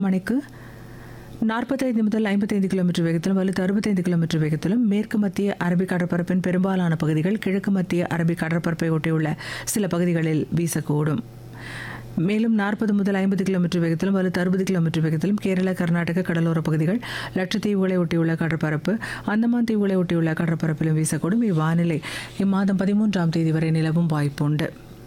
மணிக்கு நாற்பத்தைந்து முதல் ஐம்பத்தைந்து கிலோமீட்டர் வேகத்திலும் வலுத்து அறுபத்தைந்து கிலோமீட்டர் வேகத்திலும் மேற்கு மத்திய அரபிக் கடற்பரப்பின் பெரும்பாலான பகுதிகள் கிழக்கு மத்திய அரபிக் கடற்பரப்பை ஒட்டியுள்ள சில பகுதிகளில் வீசக்கூடும் மேலும் நாற்பது முதல் ஐம்பது கிலோமீட்டர் வேகத்திலும் வலுத்து அறுபது கிலோமீட்டர் வேகத்திலும் கேரளா கர்நாடக கடலோர பகுதிகள் லட்சத்தீவுகளை ஒட்டியுள்ள கடற்பரப்பு அந்தமான் தீவுகளை ஒட்டியுள்ள கடற்பரப்பிலும் வீசக்கூடும் இவ்வானிலை இம்மாதம் பதிமூன்றாம் தேதி வரை நிலவும் வாய்ப்புண்டு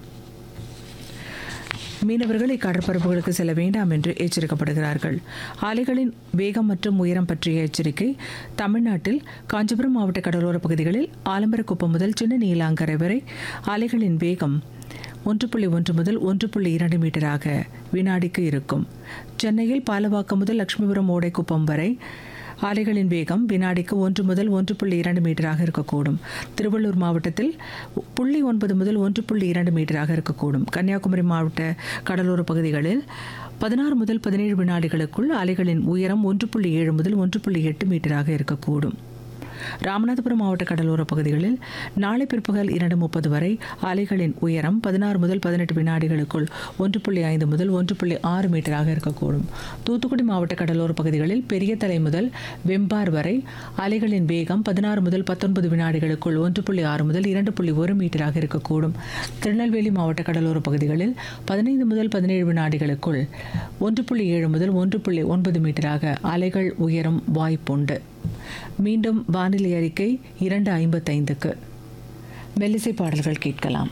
மீனவர்கள் இக்கடற்பரப்புகளுக்கு செல்ல வேண்டாம் என்று எச்சரிக்கப்படுகிறார்கள் அலைகளின் வேகம் மற்றும் உயரம் பற்றிய எச்சரிக்கை தமிழ்நாட்டில் காஞ்சிபுரம் மாவட்ட கடலோர பகுதிகளில் ஆலம்பரக்குப்பம் முதல் சின்ன நீலாங்கரை வரை அலைகளின் வேகம் ஒன்று புள்ளி ஒன்று முதல் ஒன்று புள்ளி இரண்டு மீட்டராக வினாடிக்கு இருக்கும் சென்னையில் பாலவாக்கம் முதல் லட்சுமிபுரம் ஓடைக்குப்பம் வரை அலைகளின் வேகம் வினாடிக்கு ஒன்று முதல் ஒன்று புள்ளி இரண்டு மீட்டராக இருக்கக்கூடும் திருவள்ளூர் மாவட்டத்தில் புள்ளி ஒன்பது முதல் ஒன்று புள்ளி இரண்டு மீட்டராக இருக்கக்கூடும் கன்னியாகுமரி மாவட்ட கடலோர பகுதிகளில் பதினாறு முதல் பதினேழு வினாடிகளுக்குள் அலைகளின் உயரம் ஒன்று புள்ளி ஏழு முதல் ஒன்று புள்ளி எட்டு மீட்டராக இருக்கக்கூடும் ராமநாதபுரம் மாவட்ட கடலோர பகுதிகளில் நாளை பிற்பகல் இரண்டு முப்பது வரை அலைகளின் உயரம் பதினாறு முதல் பதினெட்டு வினாடிகளுக்குள் ஒன்று புள்ளி ஐந்து முதல் ஒன்று புள்ளி ஆறு மீட்டராக இருக்கக்கூடும் தூத்துக்குடி மாவட்ட கடலோர பகுதிகளில் பெரிய தலை முதல் வெம்பார் வரை அலைகளின் வேகம் பதினாறு முதல் பத்தொன்பது வினாடிகளுக்குள் ஒன்று புள்ளி ஆறு முதல் இரண்டு புள்ளி ஒரு மீட்டராக இருக்கக்கூடும் திருநெல்வேலி மாவட்ட கடலோர பகுதிகளில் பதினைந்து முதல் பதினேழு வினாடிகளுக்குள் ஒன்று புள்ளி ஏழு முதல் ஒன்று புள்ளி ஒன்பது மீட்டராக அலைகள் உயரும் வாய்ப்புண்டு மீண்டும் வானிலை அறிக்கை இரண்டு ஐம்பத்தைந்துக்கு மெல்லிசை பாடல்கள் கேட்கலாம்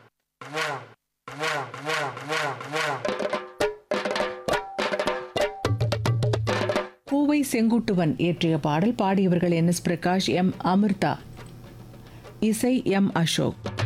பூவை செங்குட்டுவன் இயற்றிய பாடல் பாடியவர்கள் N S Prakash M Amritha இசை எம் அசோக்